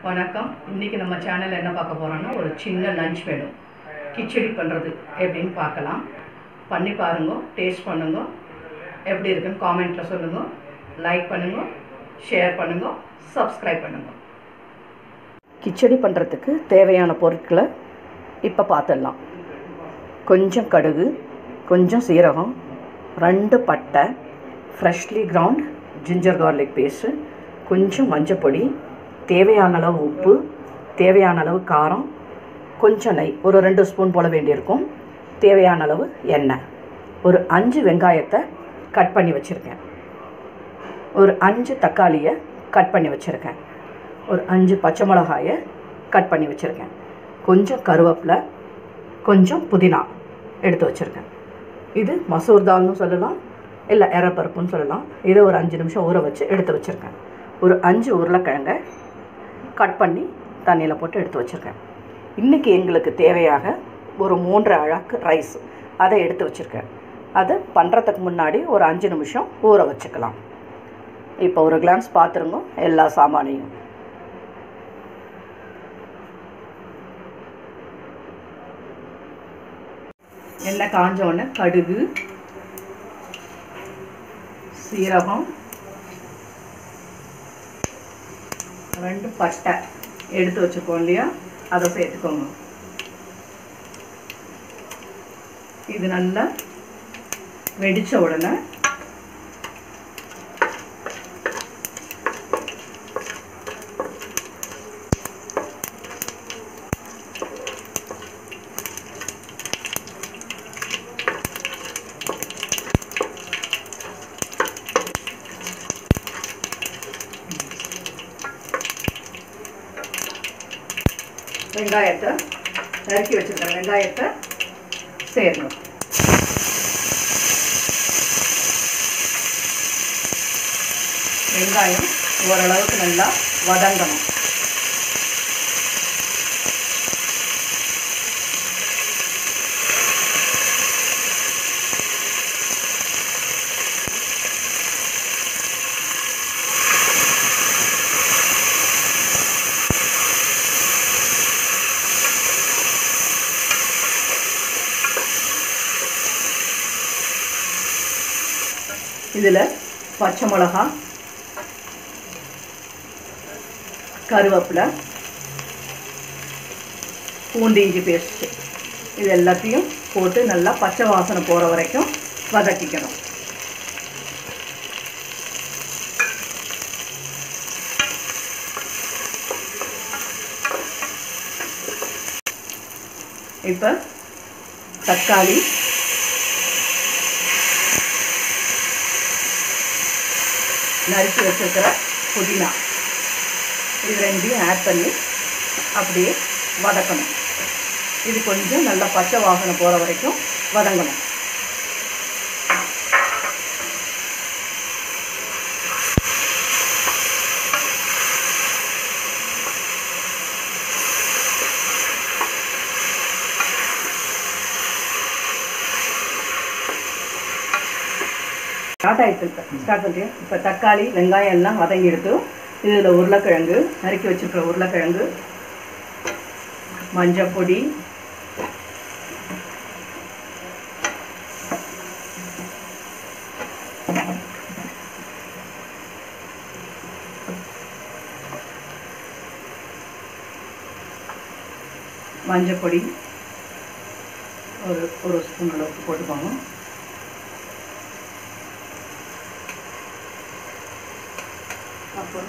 வணக்கம் இன்றைக்கி நம்ம சேனலில் என்ன பார்க்க போகிறோம்னா ஒரு சின்ன லஞ்ச் மெனு கிச்சடி பண்ணுறது எப்படின்னு பார்க்கலாம் பண்ணி பாருங்க டேஸ்ட் பண்ணுங்க எப்படி இருக்குன்னு காமெண்ட்டில் சொல்லுங்க லைக் பண்ணுங்க ஷேர் பண்ணுங்க சப்ஸ்கிரைப் பண்ணுங்க கிச்சடி பண்ணுறதுக்கு தேவையான பொருட்களை இப்போ பார்த்துடலாம் கொஞ்சம் கடுகு கொஞ்சம் சீரகம் ரெண்டு பட்டை freshly ground ginger garlic paste கொஞ்சம் மஞ்சப்பொடி தேவையான அளவு உப்பு தேவையான அளவு காரம் கொஞ்சம் நெய் ஒரு ரெண்டு ஸ்பூன் போல வேண்டியிருக்கும் தேவையான அளவு எண்ணெய் ஒரு அஞ்சு வெங்காயத்தை கட் பண்ணி வச்சுருக்கேன் ஒரு அஞ்சு தக்காளியை கட் பண்ணி வச்சுருக்கேன் ஒரு அஞ்சு பச்சை மிளகாயை கட் பண்ணி வச்சுருக்கேன் கொஞ்சம் கருவேப்பிலை கொஞ்சம் புதினா எடுத்து வச்சுருக்கேன் இது மசூர் தால்னு சொல்லலாம் இல்லை எரப்பருப்புன்னு சொல்லலாம் இதை ஒரு அஞ்சு நிமிஷம் ஊற வச்சு எடுத்து வச்சுருக்கேன் ஒரு அஞ்சு உருளைக்கிழங்கை கட் பண்ணி தண்ணியில் போட்டு எடுத்து வச்சுருக்கேன் இன்றைக்கி எங்களுக்கு தேவையாக ஒரு மூன்று அழாக்கு ரைஸ் அதை எடுத்து வச்சுருக்கேன் அதை பண்ணுறதுக்கு முன்னாடி ஒரு அஞ்சு நிமிஷம் ஊற வச்சுக்கலாம் இப்போ ஒரு கிளான்ஸ் பார்த்துருங்க எல்லா சாமானையும் எண்ணெய் காஞ்ச உடனே கடுகு சீரகம் ரெண்டு பட்டை எடுத்து வச்சுருக்கோம் இல்லையா அதை சேர்த்துக்கோங்க இது நல்லா வெடித்த உடனே வெங்காயத்தை நறுக்கி வச்சுருக்கிற வெங்காயத்தை சேரணும் வெங்காயம் ஓரளவுக்கு நல்லா வதங்கணும் இதில் பச்சை மிளகா கருவேப்பிலை பூண்டு இஞ்சி பேஸ்ட்டு இது எல்லாத்தையும் போட்டு நல்லா பச்சை வாசனை போகிற வரைக்கும் வதக்கிக்கணும் இப்போ தக்காளி நறுக்கி வச்சுருக்கிற புதினா இது ரெண்டையும் ஆட் பண்ணி அப்படியே வதக்கணும் இது கொஞ்சம் நல்லா பச்சை வாசனை போகிற வரைக்கும் வதங்கணும் ஸ்டார்ட் ஆகிட்டு ஸ்டார்ட் பண்ணுறேன் இப்போ தக்காளி வெங்காயம் எல்லாம் வதங்கி எடுத்து இதில் உருளைக்கிழங்கு நறுக்கி வச்சுருக்கிற உருளைக்கிழங்கு மஞ்சள் பொடி மஞ்சள் பொடி ஒரு ஒரு ஸ்பூன் அளவுக்கு போட்டுக்கோங்க அப்புறம்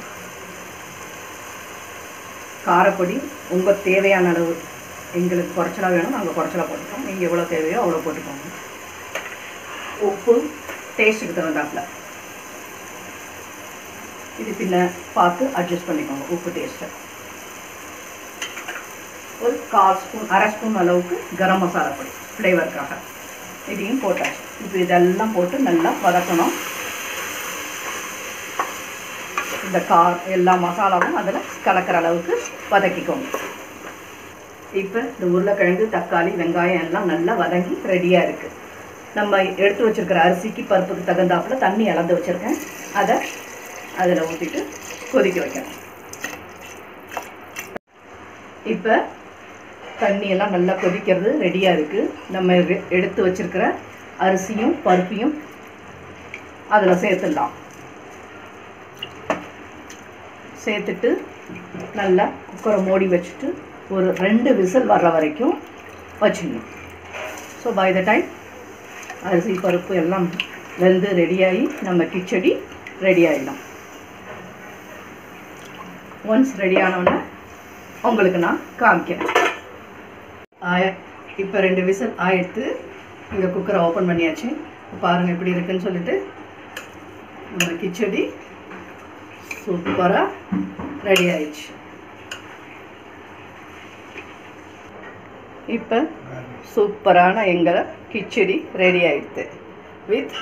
காரப்பொடி உங்கள் தேவையான அளவு எங்களுக்கு குறைச்சலாக வேணும் நாங்கள் குறைச்சலாக போட்டுக்கோம் நீங்கள் எவ்வளோ தேவையோ அவ்வளோ போட்டுக்கோங்க உப்பு டேஸ்ட்டுக்கு தகுந்தாப்புல இது பின்ன பார்த்து அட்ஜஸ்ட் பண்ணிக்கோங்க உப்பு டேஸ்ட்டை ஒரு கால் ஸ்பூன் அரை ஸ்பூன் அளவுக்கு கரம் மசாலா பொடி ஃப்ளேவருக்காக இதையும் போட்டாச்சு இப்போ இதெல்லாம் போட்டு நல்லா வதக்கணும் இந்த கா எல்லா மசாலாவும் அதில் கலக்கிற அளவுக்கு வதக்கிக்கோங்க இப்போ இந்த உருளைக்கிழங்கு தக்காளி வெங்காயம் எல்லாம் நல்லா வதங்கி ரெடியாக இருக்குது நம்ம எடுத்து வச்சுருக்கிற அரிசிக்கு பருப்புக்கு தகுந்தாப்புல தண்ணி அளந்து வச்சுருக்கேன் அதை அதில் ஊற்றிட்டு கொதிக்க வைக்கணும் இப்போ தண்ணியெல்லாம் நல்லா கொதிக்கிறது ரெடியாக இருக்குது நம்ம எ- எடுத்து வச்சிருக்கிற அரிசியும் பருப்பையும் அதில் சேர்த்துடலாம் சேர்த்துட்டு நல்லா குக்கரை மூடி வச்சுட்டு ஒரு ரெண்டு விசில் வர்ற வரைக்கும் வச்சிடணும் ஸோ பை த டைம் அரிசி பருப்பு எல்லாம் வெந்து ரெடியாகி நம்ம கிச்சடி ரெடி ஆகிடும் ஒன்ஸ் ரெடி ஆனவுடனே உங்களுக்கு நான் காமிக்கிறேன் ஆய இப்போ ரெண்டு விசில் ஆயிடுத்து இங்கே குக்கரை ஓப்பன் பண்ணியாச்சு பாருங்கள் எப்படி இருக்குன்னு சொல்லிட்டு நம்ம கிச்சடி சூப்பராக ரெடி ஆயிடுச்சு இப்போ சூப்பரான எங்கள் கிச்சடி ரெடி ஆயிடுது வித்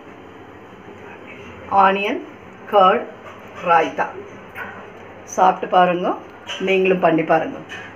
ஆனியன் கர்ட் ராய்த்தா சாப்பிட்டு பாருங்க நீங்களும் பண்ணி பாருங்க